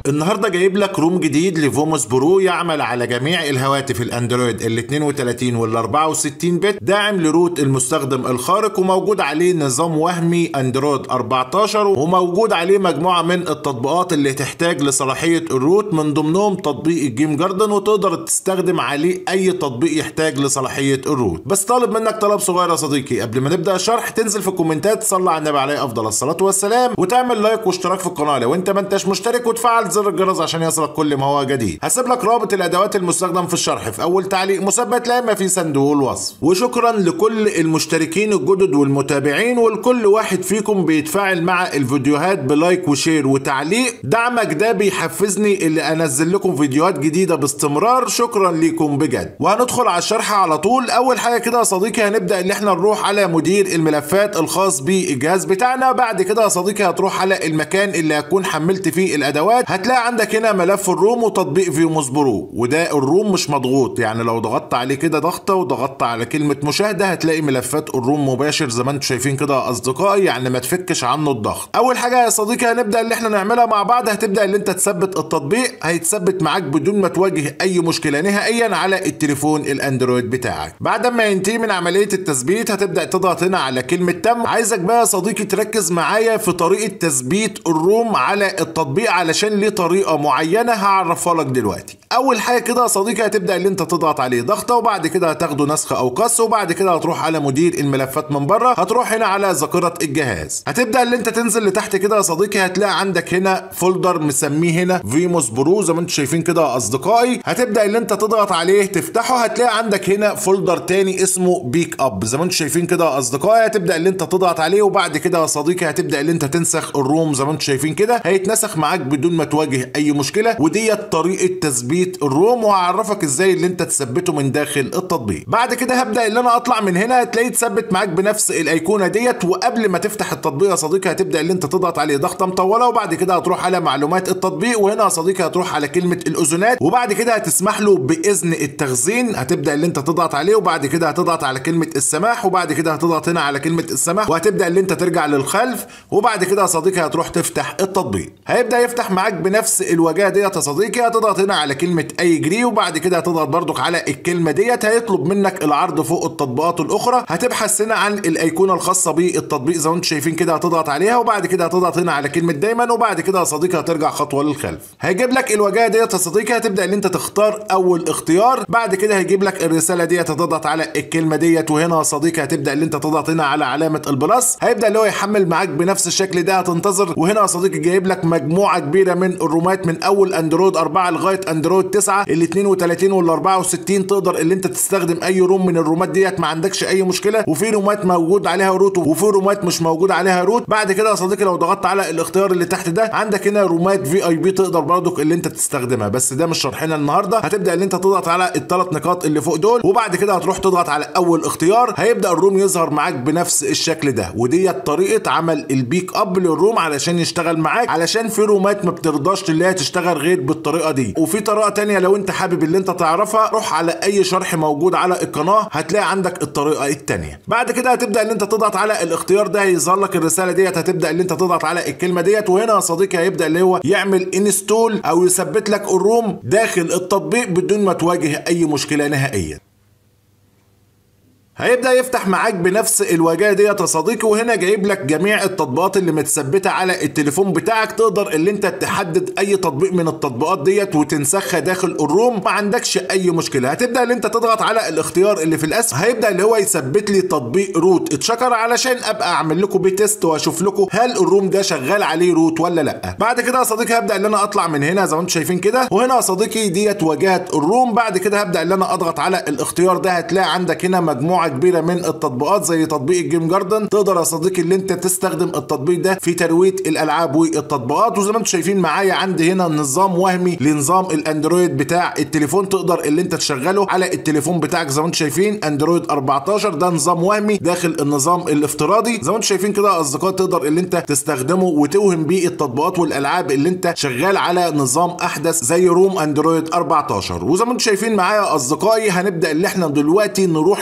النهارده جايب لك روم جديد لفوموس برو يعمل على جميع الهواتف الاندرويد ال 32 وال 64 بت داعم لروت المستخدم الخارق وموجود عليه نظام وهمي اندرويد 14 وموجود عليه مجموعه من التطبيقات اللي تحتاج لصلاحيه الروت من ضمنهم تطبيق الجيم جاردن وتقدر تستخدم عليه اي تطبيق يحتاج لصلاحيه الروت بس طالب منك طلب صغير يا صديقي قبل ما نبدا الشرح تنزل في الكومنتات تصلي على النبي عليه افضل الصلاه والسلام وتعمل لايك واشتراك في القناه لو انت ما انتش مشترك وتفعل زر الجرس عشان يصلك كل ما هو جديد هسيب لك رابط الادوات المستخدم في الشرح في اول تعليق مثبت لا اما في صندوق الوصف وشكرا لكل المشتركين الجدد والمتابعين ولكل واحد فيكم بيتفاعل مع الفيديوهات بلايك وشير وتعليق دعمك ده بيحفزني اللي انزل لكم فيديوهات جديده باستمرار شكرا ليكم بجد وهندخل على الشرح على طول اول حاجه كده يا صديقي هنبدا ان احنا نروح على مدير الملفات الخاص بالجهاز بتاعنا بعد كده يا صديقي هتروح على المكان اللي هتكون حملت فيه الادوات هتلاقي عندك هنا ملف الروم وتطبيق فيوموس برو وده الروم مش مضغوط يعني لو ضغطت عليه كده ضغطه وضغطت على كلمه مشاهده هتلاقي ملفات الروم مباشر زي ما انتم شايفين كده يا اصدقائي يعني ما تفكش عنه الضغط اول حاجه يا صديقي هنبدا اللي احنا نعملها مع بعض هتبدا اللي انت تثبت التطبيق هيتثبت معاك بدون ما تواجه اي مشكله نهائيا على التليفون الاندرويد بتاعك بعد ما ينتهي من عمليه التثبيت هتبدا تضغط هنا على كلمه تم عايزك بقى يا صديقي تركز معايا في طريقه تثبيت الروم على التطبيق علشان ليه طريقه معينه هعرفها لك دلوقتي اول حاجه كده يا صديقي هتبدا اللي انت تضغط عليه ضغطه وبعد كده هتاخده نسخ او قص وبعد كده هتروح على مدير الملفات من بره هتروح هنا على ذاكره الجهاز هتبدا اللي انت تنزل لتحت كده يا صديقي هتلاقي عندك هنا فولدر مسميه هنا فيموس برو زي ما انتم شايفين كده يا اصدقائي هتبدا اللي انت تضغط عليه تفتحه هتلاقي عندك هنا فولدر تاني اسمه بيك اب زي ما انتم شايفين كده يا اصدقائي هتبدا اللي انت تضغط عليه وبعد كده يا صديقي هتبدا اللي انت تنسخ الروم زي ما انتم شايفين كده هيتنسخ معاك بدون ما تواجه اي مشكله وديت طريقه تثبيت الروم وهعرفك ازاي اللي انت تثبته من داخل التطبيق بعد كده هبدا اللي انا اطلع من هنا هتلاقيه تثبت معاك بنفس الايقونه ديت وقبل ما تفتح التطبيق يا صديقي هتبدا اللي انت تضغط عليه ضغطه مطوله وبعد كده هتروح على معلومات التطبيق وهنا يا صديقي هتروح على كلمه الاذونات وبعد كده هتسمح له باذن التخزين هتبدا اللي انت تضغط عليه وبعد كده هتضغط على كلمه السماح وبعد كده هتضغط هنا على كلمه السماح وهتبدا اللي انت ترجع للخلف وبعد كده يا صديقي هتروح تفتح التطبيق هيبدا يفتح معاك بنفس الواجهه ديت يا صديقي هتضغط هنا على كلمه اي جري وبعد كده هتضغط برضك على الكلمه ديت هيطلب منك العرض فوق التطبيقات الاخرى هتبحث هنا عن الايقونه الخاصه بالتطبيق زي ما انتم شايفين كده هتضغط عليها وبعد كده هتضغط هنا على كلمه دايما وبعد كده يا صديقي هترجع خطوه للخلف هيجيب لك الواجهه ديت يا صديقي هتبدا ان انت تختار اول اختيار بعد كده هيجيب لك الرساله ديت هتضغط على الكلمه ديت وهنا يا صديقي هتبدا ان انت تضغط هنا على علامه البلس هيبدا اللي هو يحمل معاك بنفس الشكل ده هتنتظر وهنا يا صديقي جايب لك مجموعه كبيره من الرومات من اول اندرويد 4 لغايه اندرويد 9 ال 32 وال 64 تقدر اللي انت تستخدم اي روم من الرومات ديت ما عندكش اي مشكله وفي رومات موجود عليها روت وفي رومات مش موجود عليها روت بعد كده يا صديقي لو ضغطت على الاختيار اللي تحت ده عندك هنا رومات في اي بي تقدر برضك اللي انت تستخدمها بس ده مش شرحنا النهارده هتبدا اللي انت تضغط على الثلاث نقاط اللي فوق دول وبعد كده هتروح تضغط على اول اختيار هيبدا الروم يظهر معاك بنفس الشكل ده وديت طريقه عمل البيك اب للروم علشان يشتغل معاك علشان في رومات ما بترضاش اللي هي تشتغل غير بالطريقه دي وفي طريقه تانية لو انت حابب اللي انت تعرفها روح على اي شرح موجود على القناه هتلاقي عندك الطريقه التانية بعد كده هتبدا اللي انت تضغط على الاختيار ده هيظهر لك الرساله ديت هتبدا اللي انت تضغط على الكلمه ديت وهنا يا صديقي هيبدا اللي هو يعمل انستول او يثبت لك الروم داخل التطبيق بدون ما تواجه اي مشكله نهائيا هيبدا يفتح معاك بنفس الواجهه ديت يا صديقي وهنا جايب لك جميع التطبيقات اللي متثبته على التليفون بتاعك تقدر اللي انت تحدد اي تطبيق من التطبيقات ديت وتنسخها داخل الروم ما عندكش اي مشكله هتبدا اللي انت تضغط على الاختيار اللي في الاسفل هيبدا اللي هو يثبت لي تطبيق روت اتشكر علشان ابقى اعمل لكم بيه تيست واشوف لكم هل الروم ده شغال عليه روت ولا لا بعد كده يا صديقي هبدا اللي انا اطلع من هنا زي ما انتم شايفين كده وهنا يا صديقي ديت واجهه الروم بعد كده هبدا اللي انا اضغط على الاختيار ده هتلاقي عندك هنا مجموعه كبيره من التطبيقات زي تطبيق الجيم جاردن تقدر يا صديقي اللي انت تستخدم التطبيق ده في ترويج الالعاب والتطبيقات وزي ما انتم شايفين معايا عندي هنا نظام وهمي لنظام الاندرويد بتاع التليفون تقدر اللي انت تشغله على التليفون بتاعك زي ما انتم شايفين اندرويد 14 ده نظام وهمي داخل النظام الافتراضي زي ما انتم شايفين كده يا اصدقاء تقدر اللي انت تستخدمه وتوهم بيه التطبيقات والالعاب اللي انت شغال على نظام احدث زي روم اندرويد 14 وزي ما انتم شايفين معايا يا اصدقائي هنبدا اللي احنا دلوقتي نروح نعمل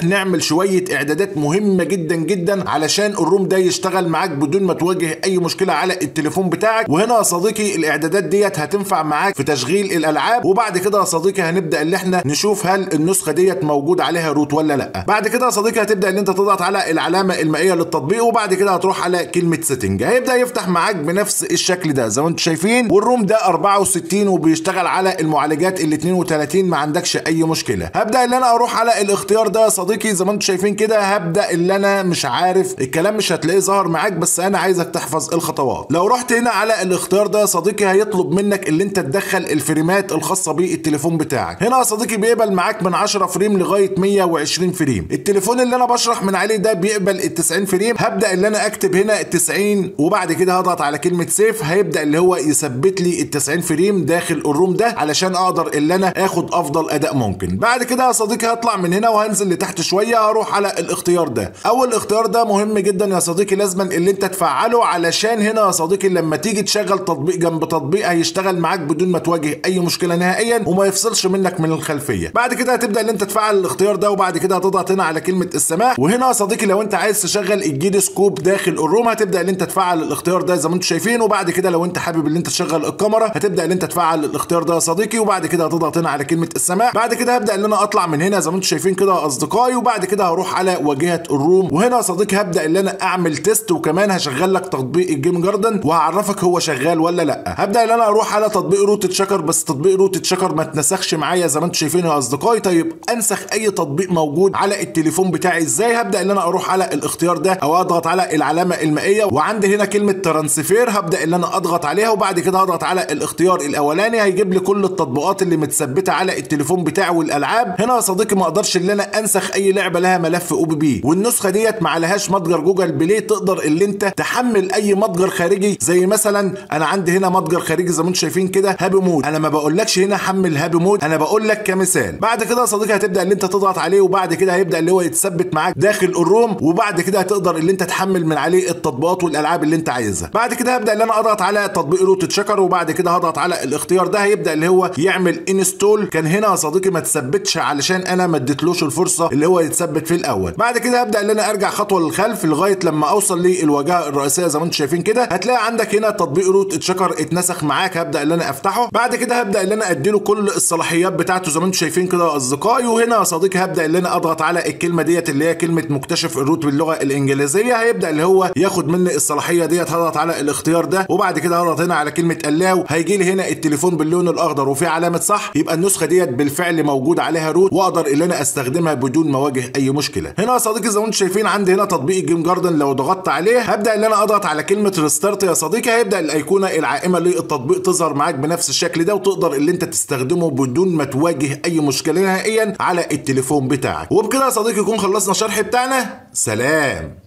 شويه اعدادات مهمه جدا جدا علشان الروم ده يشتغل معاك بدون ما تواجه اي مشكله على التليفون بتاعك وهنا يا صديقي الاعدادات ديت هتنفع معاك في تشغيل الالعاب وبعد كده يا صديقي هنبدا اللي احنا نشوف هل النسخه ديت موجود عليها روت ولا لا بعد كده يا صديقي هتبدا ان انت تضغط على العلامه المائيه للتطبيق وبعد كده هتروح على كلمه سيتنج هيبدا يفتح معاك بنفس الشكل ده زي ما انتم شايفين والروم ده 64 وبيشتغل على المعالجات ال 32 ما عندكش اي مشكله هبدا ان انا اروح على الاختيار ده يا صديقي زي ما انتم شايفين كده هبدا اللي انا مش عارف الكلام مش هتلاقيه ظهر معاك بس انا عايزك تحفظ الخطوات لو رحت هنا على الاختيار ده يا صديقي هيطلب منك اللي انت تدخل الفريمات الخاصه بالتليفون بتاعك هنا يا صديقي بيقبل معاك من 10 فريم لغايه 120 فريم التليفون اللي انا بشرح من عليه ده بيقبل ال 90 فريم هبدا اللي انا اكتب هنا ال 90 وبعد كده هضغط على كلمه سيف هيبدا اللي هو يثبت لي ال 90 فريم داخل الروم ده علشان اقدر اللي انا اخد افضل اداء ممكن بعد كده يا صديقي هطلع من هنا وهنزل لتحت شويه هروح على الاختيار ده اول اختيار ده مهم جدا يا صديقي لازما اللي انت تفعله علشان هنا يا صديقي لما تيجي تشغل تطبيق جنب تطبيق هيشتغل معاك بدون ما تواجه اي مشكله نهائيا وما يفصلش منك من الخلفيه بعد كده هتبدا ان انت تفعل الاختيار ده وبعد كده هتضغط هنا على كلمه السماح وهنا يا صديقي لو انت عايز تشغل الجيد سكوب داخل الروم هتبدا ان انت تفعل الاختيار ده زي ما انتم شايفين وبعد كده لو انت حابب ان انت تشغل الكاميرا هتبدا ان انت تفعل الاختيار ده يا صديقي وبعد كده هتضغط هنا على كلمه السماح بعد كده هبدا ان انا اطلع من هنا زي ما انتم شايفين كده يا اصدقائي وبعد كده هروح على واجهه الروم وهنا يا صديقي هبدا ان انا اعمل تيست وكمان هشغل لك تطبيق الجيم جاردن وهعرفك هو شغال ولا لا هبدا ان انا اروح على تطبيق روت تشكر بس تطبيق روت تشكر ما اتنسخش معايا زي ما انتم شايفين يا اصدقائي طيب انسخ اي تطبيق موجود على التليفون بتاعي ازاي هبدا ان انا اروح على الاختيار ده او اضغط على العلامه المائيه وعندي هنا كلمه ترانسفير هبدا ان انا اضغط عليها وبعد كده هضغط على الاختيار الاولاني هيجيب لي كل التطبيقات اللي متثبته على التليفون بتاعي والالعاب هنا يا صديقي ما اقدرش ان انا انسخ اي لعبه لها ملف او بي بي والنسخه ديت ما عليهاش متجر جوجل بلاي تقدر اللي انت تحمل اي متجر خارجي زي مثلا انا عندي هنا متجر خارجي زي ما انتم شايفين كده هابي مود انا ما بقولكش هنا حمل هابي مود انا بقول لك كمثال بعد كده يا صديقي هتبدا ان انت تضغط عليه وبعد كده هيبدا اللي هو يتثبت معاك داخل الروم وبعد كده هتقدر اللي انت تحمل من عليه التطبيقات والالعاب اللي انت عايزها بعد كده هبدا ان انا اضغط على تطبيق روت تشكر وبعد كده هضغط على الاختيار ده هيبدا اللي هو يعمل انستول كان هنا يا صديقي ما تثبتش علشان انا ما اديتلوش الفرصه اللي هو يتثبت في الاول بعد كده هبدا ان انا ارجع خطوه للخلف لغايه لما اوصل للواجهه الرئيسيه زي ما انتم شايفين كده هتلاقي عندك هنا تطبيق روت تشكر اتنسخ معاك هبدا ان انا افتحه بعد كده هبدا ان انا اديله كل الصلاحيات بتاعته زي ما انتم شايفين كده يا اصدقائي وهنا يا صديقي هبدا ان انا اضغط على الكلمه ديت اللي هي كلمه مكتشف الروت باللغه الانجليزيه هيبدا اللي هو ياخد مني الصلاحيه ديت هضغط على الاختيار ده وبعد كده هضغط هنا على كلمه الاو هيجي لي هنا التليفون باللون الاخضر وفي علامه صح يبقى النسخه ديت بالفعل موجود عليها روت واقدر ان انا استخدمها بدون ما اواجه اي مشكله هنا يا صديقي زي ما انتم شايفين عندي هنا تطبيق جيم جاردن لو ضغطت عليه هبدا ان انا اضغط على كلمه ريستارت يا صديقي هيبدا الايقونه العائمه للتطبيق تظهر معاك بنفس الشكل ده وتقدر اللي انت تستخدمه بدون ما تواجه اي مشكله نهائيا على التليفون بتاعك وبكده يا صديقي يكون خلصنا الشرح بتاعنا سلام